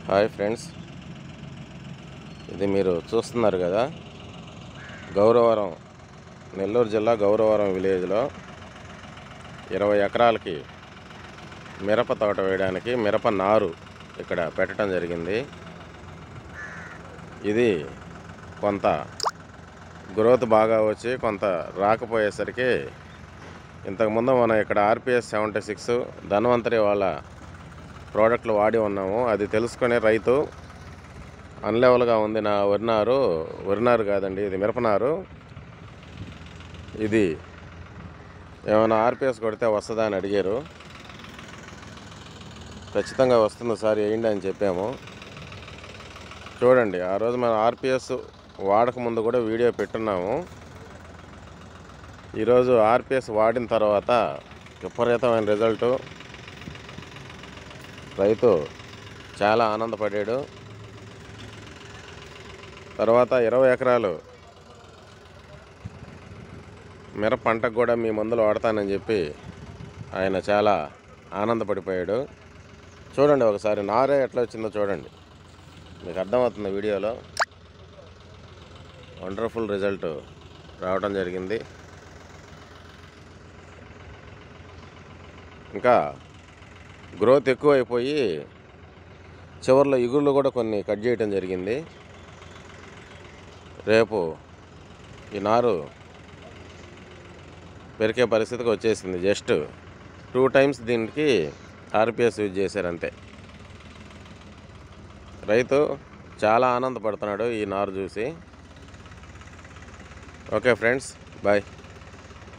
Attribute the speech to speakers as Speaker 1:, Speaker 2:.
Speaker 1: hi friends ఇది మీరు చూస్తున్నారు కదా గౌరవరం నెల్లూరు జిల్లా గౌరవరం విలేజ్లో ఇరవై ఎకరాలకి మిరప తోట వేయడానికి మిరప నారు ఇక్కడ పెట్టడం జరిగింది ఇది కొంత గ్రోత్ బాగా వచ్చి కొంత రాకపోయేసరికి ఇంతకుముందు మనం ఇక్కడ ఆర్పిఎస్ సెవెంటీ సిక్స్ ధన్వంతరి వాళ్ళ ప్రోడక్ట్లు వాడి ఉన్నాము అది తెలుసుకునే రైతు అన్లెవెల్గా ఉంది నా వరినారు వరినారు కాదండి ఇది మిరపనారు ఇది ఏమైనా ఆర్పిఎస్ కొడితే వస్తుందా అని అడిగారు ఖచ్చితంగా వస్తుంది సార్ వేయండి అని చెప్పాము చూడండి ఆ రోజు మనం ఆర్పిఎస్ వాడక ముందు కూడా వీడియో పెట్టున్నాము ఈరోజు ఆర్పిఎస్ వాడిన తర్వాత విపరీతమైన రిజల్టు రైతు చాలా ఆనందపడ్డాడు తర్వాత ఇరవై ఎకరాలు మిరప పంటకు కూడా మీ మందులు వాడతానని చెప్పి ఆయన చాలా ఆనందపడిపోయాడు చూడండి ఒకసారి నారే ఎట్లా వచ్చిందో చూడండి మీకు అర్థమవుతుంది వీడియోలో వండర్ఫుల్ రిజల్ట్ రావడం జరిగింది ఇంకా గ్రోత్ ఎక్కువ అయిపోయి చివరిలో ఇగుళ్ళు కూడా కొన్ని కట్ చేయడం జరిగింది రేపు ఈ నారు పెరిగే పరిస్థితికి వచ్చేసింది జస్ట్ టూ టైమ్స్ దీనికి ఆర్పిఎస్ యూజ్ చేశారు అంతే రైతు చాలా ఆనందపడుతున్నాడు ఈ నారు చూసి ఓకే ఫ్రెండ్స్ బాయ్